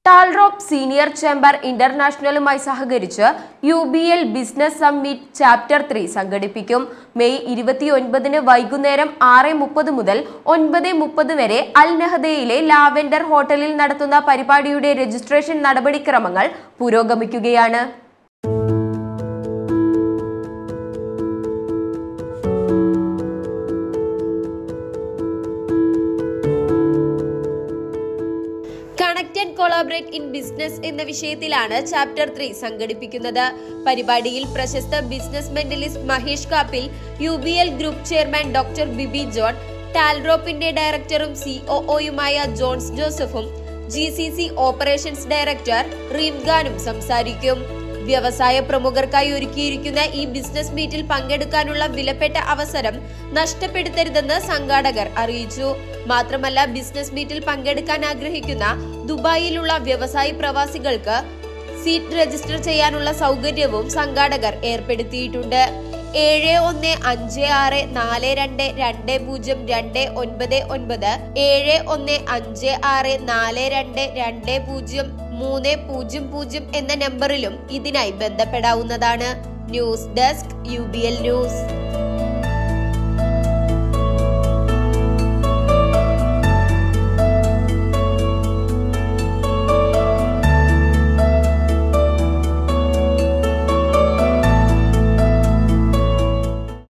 Talrop senior chamber ഇന്റർനാഷണലുമായി സഹകരിച്ച് U B L business summit chapter three സംഘടിപ്പിക്കും മെയ് ഇരുപത്തിയൊൻപതിന് വൈകുന്നേരം ആറ് മുപ്പത് മുതൽ ഒൻപത് മുപ്പത് വരെ അൽ നഹദയിലെ ലാവെൻഡർ ഹോട്ടലിൽ നടത്തുന്ന പരിപാടിയുടെ രജിസ്ട്രേഷൻ നടപടിക്രമങ്ങൾ പുരോഗമിക്കുകയാണ് connect and collaborate in business എന്ന വിഷയത്തിലാണ് ചാപ്റ്റർ ത്രീ സംഘടിപ്പിക്കുന്നത് പരിപാടിയിൽ പ്രശസ്ത business mentalist Mahesh Kappil U B L group chairman doctor Bibi John ടാൽറോപ്പിന്റെ ഡയറക്ടറും സിഒഒയുമായ ജോൺസ് ജോസഫും G C C operations director റീംഖാനും സംസാരിക്കും വ്യവസായ പ്രമുഖർക്കായി ഒരുക്കിയിരിക്കുന്ന ഈ ബിസിനസ് മീറ്റിൽ പങ്കെടുക്കാനുള്ള വിലപ്പെട്ട അവസരം നഷ്ടപ്പെടുത്തരുതെന്ന് സംഘാടകർ അറിയിച്ചു മാത്രമല്ല ബിസിനസ് മീറ്റിൽ പങ്കെടുക്കാൻ ആഗ്രഹിക്കുന്ന ദുബായിലുള്ള വ്യവസായ പ്രവാസികൾക്ക് സീറ്റ് രജിസ്റ്റർ ചെയ്യാനുള്ള സൗകര്യവും സംഘാടകർ ഏർപ്പെടുത്തിയിട്ടുണ്ട് ഏഴ് ഒന്ന് അഞ്ച് ആറ് നാല് രണ്ട് രണ്ട് പൂജ്യം രണ്ട് ഒൻപത് ഒൻപത് ഏഴ് ഒന്ന് അഞ്ച് ആറ് നാല് രണ്ട് രണ്ട് പൂജ്യം മൂന്ന് പൂജ്യം പൂജ്യം എന്ന നമ്പറിലും ഇതിനായി ബന്ധപ്പെടാവുന്നതാണ് news desk U B L news